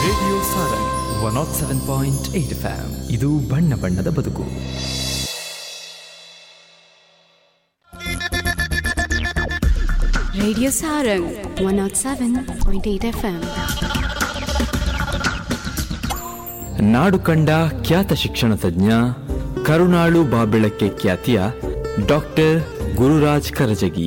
Radio Sarang one not seven point eight FM ಇದು ಬಣ್ಣ ಬಣ್ಣದ ಬದುಕು Radio Sarang 107.8 FM. ನಾಡು ಕಂಡ ಖ್ಯಾತ ಶಿಕ್ಷಣ ತಜ್ಞ ಕರುಣಾಳು ಬಾಬೆಳಕ್ಕೆ ಖ್ಯಾತಿಯ ಡಾಕ್ಟರ್ ಗುರುರಾಜ್ ಕರಜಗಿ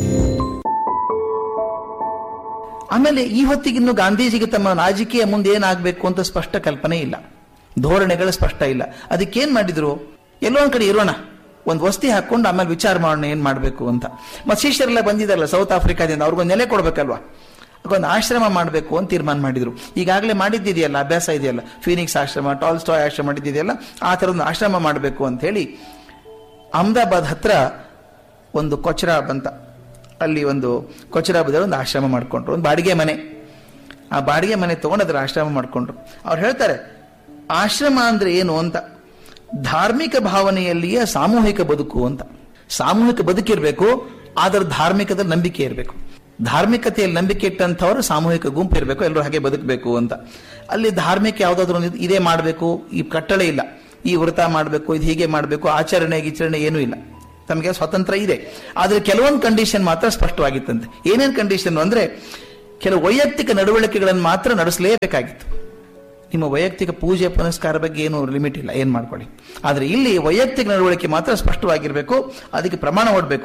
ಆಮೇಲೆ ಈ ಹೊತ್ತಿಗಿನ್ನು ಗಾಂಧೀಜಿಗೆ ತಮ್ಮ ರಾಜಕೀಯ ಮುಂದೆ ಏನಾಗಬೇಕು ಅಂತ ಸ್ಪಷ್ಟ ಕಲ್ಪನೆ ಇಲ್ಲ ಧೋರಣೆಗಳು ಸ್ಪಷ್ಟ ಇಲ್ಲ ಅದಕ್ಕೇನ್ ಮಾಡಿದ್ರು ಎಲ್ಲೋ ಒಂದ್ ಕಡೆ ಇರೋಣ ಒಂದು ವಸ್ತಿ ಹಾಕೊಂಡು ಆಮೇಲೆ ವಿಚಾರ ಮಾಡೋಣ ಏನ್ ಮಾಡಬೇಕು ಅಂತ ಮತ್ತೆ ಶಿಷ್ಯರೆಲ್ಲ ಬಂದಿದ್ದಾರಲ್ಲ ಸೌತ್ ಆಫ್ರಿಕಾದಿಂದ ಅವ್ರಿಗೊಂದು ನೆಲೆ ಕೊಡ್ಬೇಕಲ್ವಾ ಒಂದು ಆಶ್ರಮ ಮಾಡಬೇಕು ಅಂತ ತೀರ್ಮಾನ ಮಾಡಿದ್ರು ಈಗಾಗಲೇ ಮಾಡಿದ್ದಿದೆಯಲ್ಲ ಅಭ್ಯಾಸ ಇದೆಯಲ್ಲ ಫೀನಿಕ್ಸ್ ಆಶ್ರಮ ಟಾಲ್ ಸ್ಟಾಯ್ ಆಶ್ರಮ ಮಾಡಿದ್ದಿದೆಯಲ್ಲ ಆ ಥರ ಒಂದು ಆಶ್ರಮ ಮಾಡಬೇಕು ಅಂತ ಹೇಳಿ ಅಹಮದಾಬಾದ್ ಹತ್ರ ಒಂದು ಕೊಚರಾ ಬಂತ ಅಲ್ಲಿ ಒಂದು ಕೊಚರಾಬದಲ್ಲಿ ಒಂದು ಆಶ್ರಮ ಮಾಡಿಕೊಂಡ್ರು ಒಂದು ಬಾಡಿಗೆ ಮನೆ ಆ ಬಾಡಿಗೆ ಮನೆ ತಗೊಂಡು ಅದರ ಆಶ್ರಮ ಮಾಡಿಕೊಂಡ್ರು ಅವ್ರು ಹೇಳ್ತಾರೆ ಆಶ್ರಮ ಅಂದ್ರೆ ಏನು ಅಂತ ಧಾರ್ಮಿಕ ಭಾವನೆಯಲ್ಲಿಯೇ ಸಾಮೂಹಿಕ ಬದುಕು ಅಂತ ಸಾಮೂಹಿಕ ಬದುಕಿರ್ಬೇಕು ಆದ್ರೆ ಧಾರ್ಮಿಕದಲ್ಲಿ ನಂಬಿಕೆ ಇರಬೇಕು ಧಾರ್ಮಿಕತೆಯಲ್ಲಿ ನಂಬಿಕೆ ಇಟ್ಟಂಥವ್ರು ಸಾಮೂಹಿಕ ಗುಂಪು ಇರಬೇಕು ಎಲ್ಲರೂ ಹಾಗೆ ಬದುಕಬೇಕು ಅಂತ ಅಲ್ಲಿ ಧಾರ್ಮಿಕ ಯಾವುದಾದ್ರೂ ಒಂದು ಇದೇ ಮಾಡಬೇಕು ಈ ಕಟ್ಟಳೆ ಇಲ್ಲ ಈ ವ್ರತ ಮಾಡಬೇಕು ಇದು ಹೀಗೆ ಮಾಡಬೇಕು ಆಚರಣೆ ಗೀಚರಣೆ ಏನೂ ಇಲ್ಲ ತಮಗೆ ಸ್ವತಂತ್ರ ಇದೆ ಆದ್ರೆ ಕೆಲವೊಂದು ಕಂಡೀಷನ್ ಮಾತ್ರ ಸ್ಪಷ್ಟವಾಗಿತ್ತಂತೆ ಏನೇನು ಕಂಡೀಷನ್ ಅಂದ್ರೆ ಕೆಲವು ವೈಯಕ್ತಿಕ ನಡವಳಿಕೆಗಳನ್ನು ಮಾತ್ರ ನಡೆಸಲೇಬೇಕಾಗಿತ್ತು ನಿಮ್ಮ ವೈಯಕ್ತಿಕ ಪೂಜೆ ಪುನಸ್ಕಾರ ಬಗ್ಗೆ ಏನು ಲಿಮಿಟ್ ಇಲ್ಲ ಏನ್ ಮಾಡ್ಕೊಳ್ಳಿ ಆದ್ರೆ ಇಲ್ಲಿ ವೈಯಕ್ತಿಕ ನಡವಳಿಕೆ ಮಾತ್ರ ಸ್ಪಷ್ಟವಾಗಿರಬೇಕು ಅದಕ್ಕೆ ಪ್ರಮಾಣ ಹೊಡಬೇಕು